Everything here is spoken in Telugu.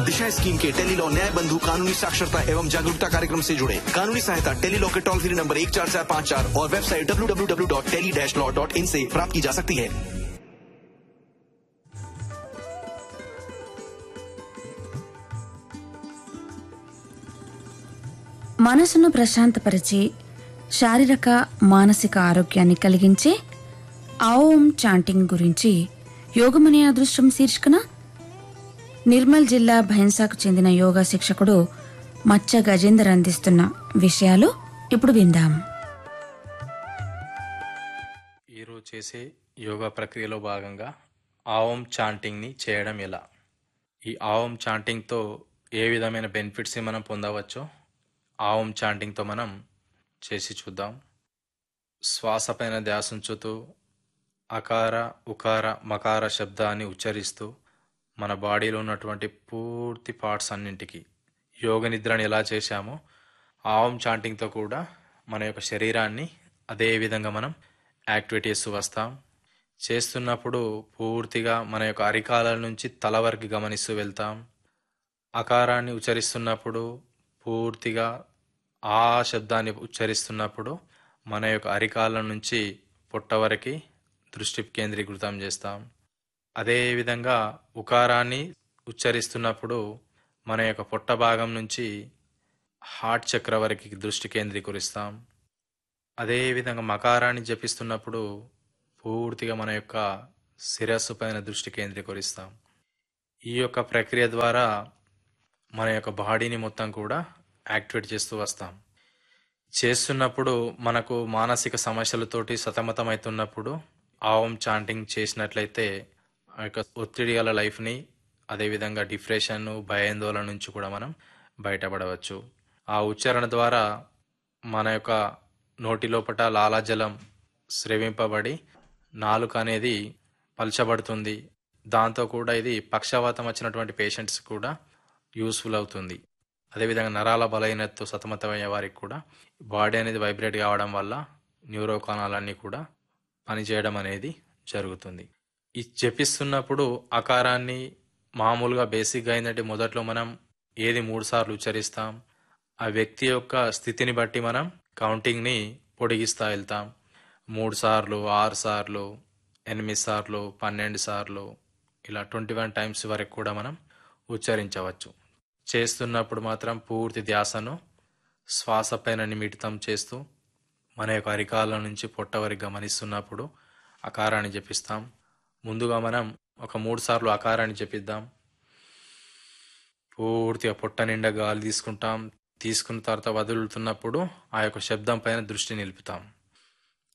दिशा स्कीम के टेलीलॉ न्याय बंधु कानूनी साक्षरता एवं जागरूकता कार्यक्रम से जुड़े कानूनी सहायता टेलीलॉ के टोल फ्री नंबर एक चार चार पाँच चार और website W W W dot tele dash law dot in से प्राप्त की जा सकती है మనసును ప్రశాంతపరిచి శారీరక మానసిక ఆరోగ్యాన్ని కలిగించే ఆఓం చాంటింగ్ గురించి యోగమనే అదృష్టం శీర్షికన నిర్మల్ జిల్లా భైన్సాకు చెందిన యోగా శిక్షకుడు మచ్చ గజేందర్ అందిస్తున్న విషయాలు ఇప్పుడు విందాం ఈరోజు చేసే యోగా ప్రక్రియలో భాగంగా ఆవం చాంటింగ్ని చేయడం ఎలా ఈ ఆవం చాంటింగ్తో ఏ విధమైన బెనిఫిట్స్ని మనం పొందవచ్చో ఆవం చాంటింగ్తో మనం చేసి చూద్దాం శ్వాస పైన ధ్యాస ఉంచుతూ అకార ఉకార మకార శబ్దాన్ని ఉచ్చరిస్తూ మన బాడీలో ఉన్నటువంటి పూర్తి పార్ట్స్ అన్నింటికి యోగ నిద్రని ఎలా చేశామో ఆవం చాంటింగ్తో కూడా మన యొక్క శరీరాన్ని అదే విధంగా మనం యాక్టివేట్ చేస్తూ వస్తాం చేస్తున్నప్పుడు పూర్తిగా మన యొక్క అరికాల నుంచి తల వరకు గమనిస్తూ వెళ్తాం అకారాన్ని ఉచ్చరిస్తున్నప్పుడు పూర్తిగా ఆ శబ్దాన్ని ఉచ్చరిస్తున్నప్పుడు మన యొక్క అరికాల నుంచి పొట్ట వరకు దృష్టి కేంద్రీకృతం చేస్తాం అదేవిధంగా ఉకారాన్ని ఉచ్చరిస్తున్నప్పుడు మన యొక్క పొట్ట భాగం నుంచి హార్ట్ చక్ర వరకు దృష్టి కేంద్రీకరిస్తాం అదేవిధంగా మకారాన్ని జపిస్తున్నప్పుడు పూర్తిగా మన యొక్క శిరస్సు పైన దృష్టి కేంద్రీకరిస్తాం ఈ యొక్క ప్రక్రియ ద్వారా మన యొక్క బాడీని మొత్తం కూడా యాక్టివేట్ చేస్తూ వస్తాం చేస్తున్నప్పుడు మనకు మానసిక సమస్యలతోటి సతమతమవుతున్నప్పుడు ఆవం చాంటింగ్ చేసినట్లయితే ఆ యొక్క ఒత్తిడి గల లైఫ్ని అదేవిధంగా డిప్రెషన్ భయాందోళన నుంచి కూడా మనం బయటపడవచ్చు ఆ ఉచ్చారణ ద్వారా మన యొక్క నోటి లోపట లాలాజలం స్రవింపబడి నాలుక అనేది పల్చబడుతుంది దాంతో కూడా ఇది పక్షవాతం వచ్చినటువంటి పేషెంట్స్ కూడా యూస్ఫుల్ అవుతుంది అదేవిధంగా నరాల బలహీనతతో సతమతమయ్యే వారికి కూడా బాడీ అనేది వైబ్రేట్ కావడం వల్ల న్యూరో కణాలన్నీ కూడా పనిచేయడం అనేది జరుగుతుంది ఈ జపిస్తున్నప్పుడు ఆకారాన్ని మామూలుగా బేసిక్గా ఏంటంటే మొదట్లో మనం ఏది మూడు సార్లు ఉచ్చరిస్తాం ఆ వ్యక్తి యొక్క స్థితిని బట్టి మనం కౌంటింగ్ని పొడిగిస్తా వెళ్తాం మూడు సార్లు ఆరు సార్లు ఎనిమిది సార్లు పన్నెండు సార్లు ఇలా ట్వంటీ వన్ టైమ్స్ వరకు కూడా మనం ఉచ్చరించవచ్చు చేస్తున్నప్పుడు మాత్రం పూర్తి ధ్యాసను శ్వాస పైన నిమిడితం చేస్తూ మన యొక్క అరికాల నుంచి పొట్ట వరకు గమనిస్తున్నప్పుడు అకారాన్ని జపిస్తాం ముందుగా మనం ఒక మూడు సార్లు అకారాన్ని జపిద్దాం పూర్తిగా పొట్ట నిండా గాలి తీసుకుంటాం తీసుకున్న తర్వాత వదులుతున్నప్పుడు ఆ యొక్క శబ్దం పైన దృష్టి నిలుపుతాం